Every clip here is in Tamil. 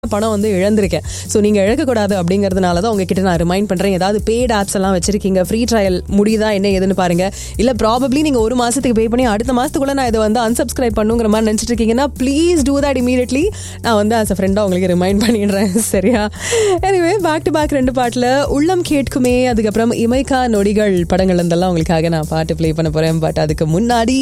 பணம் வந்து இழந்திருக்கேன் ஸோ நீங்கள் இழக்கக்கூடாது அப்படிங்கிறதுனால தான் உங்ககிட்ட நான் ரிமைண்ட் பண்ணுறேன் ஏதாவது பெய்ட் ஆப்ஸ் எல்லாம் வச்சிருக்கீங்க ஃப்ரீ ட்ரையல் முடியுதா என்ன ஏதுன்னு பாருங்க இல்லை ப்ராபப்ளி நீங்கள் ஒரு மாதத்துக்கு பே பண்ணி அடுத்த மாதத்துக்குள்ள நான் இதை வந்து unsubscribe பண்ணுங்கிற மாதிரி நினச்சிட்டு இருக்கீங்கன்னா ப்ளீஸ் டூ தட் இமீடியட்லி நான் வந்து ஆஸ் அ ஃப்ரெண்டாக உங்களுக்கு ரிமைண்ட் பண்ணிடுறேன் சரியா எனிவே பேக் டு பேக் ரெண்டு பாட்டில் உள்ளம் கேட்குமே அதுக்கப்புறம் இமைக்கா நொடிகள் படங்கள் இருந்தெல்லாம் உங்களுக்காக நான் பாட்டு ப்ளே பண்ண போகிறேன் பட் அதுக்கு முன்னாடி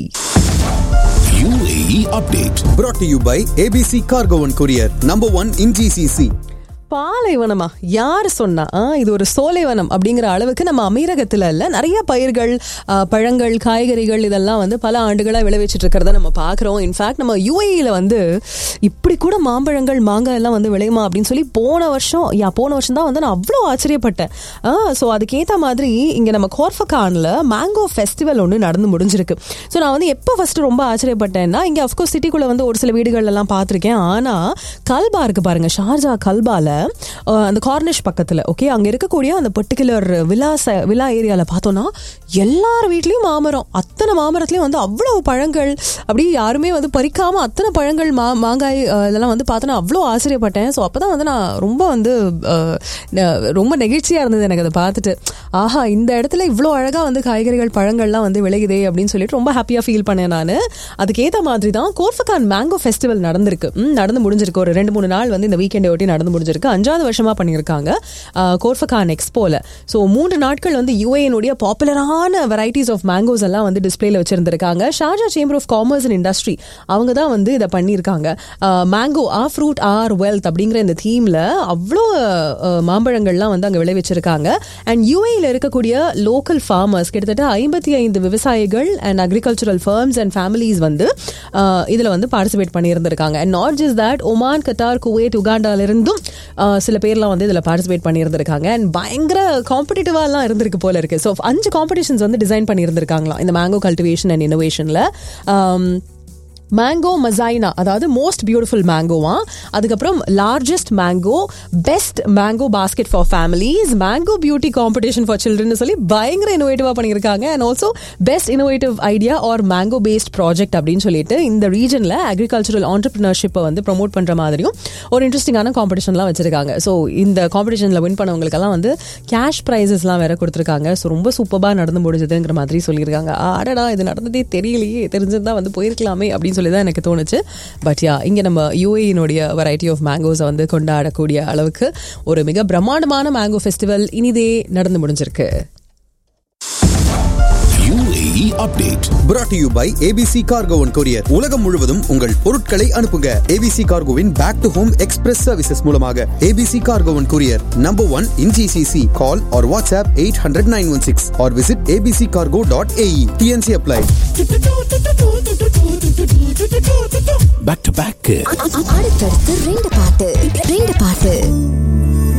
UAE update. brought to you by ABC Cargo and Courier, number one in GCC. பாலைவனமா யார் சொன்னா ஆ, இது ஒரு சோலைவனம் அப்படிங்கிற அளவுக்கு நம்ம அமீரகத்துல இல்ல நிறைய பயிர்கள் ஆ, பழங்கள் காய்கறிகள் இதெல்லாம் வந்து பல ஆண்டுகளா விளைவிச்சிட்டு இருக்கிறத நம்ம பாக்குறோம் இன்ஃபேக்ட் நம்ம யூஏஇல வந்து இப்படி கூட மாம்பழங்கள் மாங்காய் எல்லாம் வந்து விளையுமா அப்படின்னு சொல்லி போன வருஷம் யா போன வருஷம் தான் வந்து நான் அவ்வளோ ஆச்சரியப்பட்டேன் ஸோ அதுக்கேற்ற மாதிரி இங்க நம்ம கோர்ஃபகான்ல மேங்கோ ஃபெஸ்டிவல் ஒன்று நடந்து முடிஞ்சிருக்கு ஸோ நான் வந்து எப்போ ஃபர்ஸ்ட் ரொம்ப ஆச்சரியப்பட்டேன்னா இங்க அஃப்கோர்ஸ் சிட்டிக்குள்ள வந்து ஒரு சில வீடுகள் எல்லாம் பார்த்துருக்கேன் ஆனா கல்பா இருக்கு பாருங்க ஷார்ஜா கல்பால அஹ், அந்த கார்னிஷ் பக்கத்துல ஓகே அங்க இருக்கக்கூடிய அந்த பர்டிகுலர் விலாச விழா ஏரியால பார்த்தோம்னா எல்லார் வீட்லயும் மாமரம் அத்தனை மாமரத்துலயும் வந்து அவ்வளவு பழங்கள் அப்படி யாருமே வந்து பறிக்காம அத்தனை பழங்கள் மா மாங்காய் அஹ், இதெல்லாம் வந்து பார்த்தோன்னா அவ்வளோ ஆச்சரியப்பட்டேன் ஸோ அப்பதான் வந்து நான் ரொம்ப வந்து அஹ், ந- ரொம்ப நெகிழ்ச்சியா இருந்தது எனக்கு அதை பார்த்துட்டு ஆஹா இந்த இடத்துல இவ்வளோ அழகா வந்து காய்கறிகள் பழங்கள்லாம் வந்து விளையுதே அப்படின்னு சொல்லிட்டு ரொம்ப ஹாப்பியா ஃபீல் பண்ணேன் நான் அதுக்கேற்ற மாதிரி தான் கோர்ஃபகான் மேங்கோ ஃபெஸ்டிவல் நடந்திருக்கு ம், நடந்து முடிஞ்சிருக்கு ஒரு ரெண்டு மூணு நாள் வந்து இந்த வீக்கெண்டை ஒட்டி நடந்து முடிஞ்சிருக்கு அஞ்சாவது வருஷமா பண்ணியிருக்காங்க ஆஹ், கோர்ஃபகான் எக்ஸ்போல ஸோ மூன்று நாட்கள் வந்து யூஏனுடைய பாப்புலரான வெரைட்டிஸ் ஆஃப் மேங்கோஸ் எல்லாம் வந்து டிஸ்பிளேல வச்சிருந்திருக்காங்க Sharjah chamber of commerce and industry அவங்க தான் வந்து இதை பண்ணியிருக்காங்க mango a fruit or wealth அப்படிங்கிற இந்த தீம்ல அவ்வளோ ஆஹ், மாம்பழங்கள்லாம் வந்து அங்கே விளைவிச்சிருக்காங்க அண்ட் யூஏல இருக்கக்கூடிய லோக்கல் ஃபார்மர்ஸ் கிட்டத்தட்ட ஐம்பத்தி ஐந்து விவசாயிகள் and agricultural farms and families வந்து ஆஹ், இதுல வந்து பார்ட்டிசிபேட் பண்ணியிருந்திருக்காங்க and not just that Oman Qatar Kuwait உகாண்டால இருந்தும் ஆஹ், சில பேர்லாம் வந்து இதுல பார்ட்டிசிபேட் பண்ணியிருந்திருக்காங்க அண்ட் பயங்கர காம்படிட்டிவாலாம் இருந்திருக்கு போல இருக்கு ஸோ அஞ்சு காம்படிஷன்ஸ் வந்து டிசைன் பண்ணியிருந்திருக்காங்களாம் இந்த மேங்கோ கல்டிவேஷன் அண்ட் இன்னோவேஷன்ல மேங்கோ மசைனா அதாவது மோஸ்ட் பியூட்டிஃபுல் மேங்கோவா அதுக்கப்புறம் largest mango best mango basket for families mango beauty competition for children சொல்லி பயங்கர இனோவேட்டிவா பண்ணியிருக்காங்க and also best innovative idea or mango paste project அப்படின்னு சொல்லிட்டு இந்த ரீஜன்ல அக்ரிகல்ச்சரல் ஆண்டர்பிரினர்ஷிப்பை வந்து ப்ரொமோட் பண்ற மாதிரியும் ஒரு இன்ட்ரெஸ்டிங்கான காம்படிஷன்லாம் வச்சிருக்காங்க ஸோ இந்த காம்படிஷன்ல வின் பண்ணவங்களுக்கெல்லாம் வந்து கேஷ் ப்ரைஸஸ்லாம் வேற கொடுத்துருக்காங்க ஸோ ரொம்ப சூப்பராக நடந்து முடிஞ்சதுங்கிற மாதிரி சொல்லியிருக்காங்க அடடா இது நடந்ததே தெரியலையே தெரிஞ்சிருந்தா வந்து போயிருக்கலாமே அப்படின்னு சொல்லி தான் எனக்கு தோணுச்சு பட் யா இங்கே நம்ம யூஏனுடைய வெரைட்டி ஆஃப் மேங்கோஸை வந்து கொண்டாடக்கூடிய அளவுக்கு ஒரு மிக பிரம்மாண்டமான மேங்கோ ஃபெஸ்டிவல் இனிதே நடந்து முடிஞ்சிருக்கு UAE update. brought to you by ABC Cargo and Courier. உலகம் முழுவதும் உங்கள் பொருட்களை அனுப்புங்க ABC Cargoவின் back to home express services மூலமாக ABC Cargo and Courier, number one in GCC. Call or WhatsApp 800-916 or visit abccargo.ae. TNC apply. Back to back. அடுத்தடுத்து ரெண்டு பாட்டு ரெண்டு பாட்டு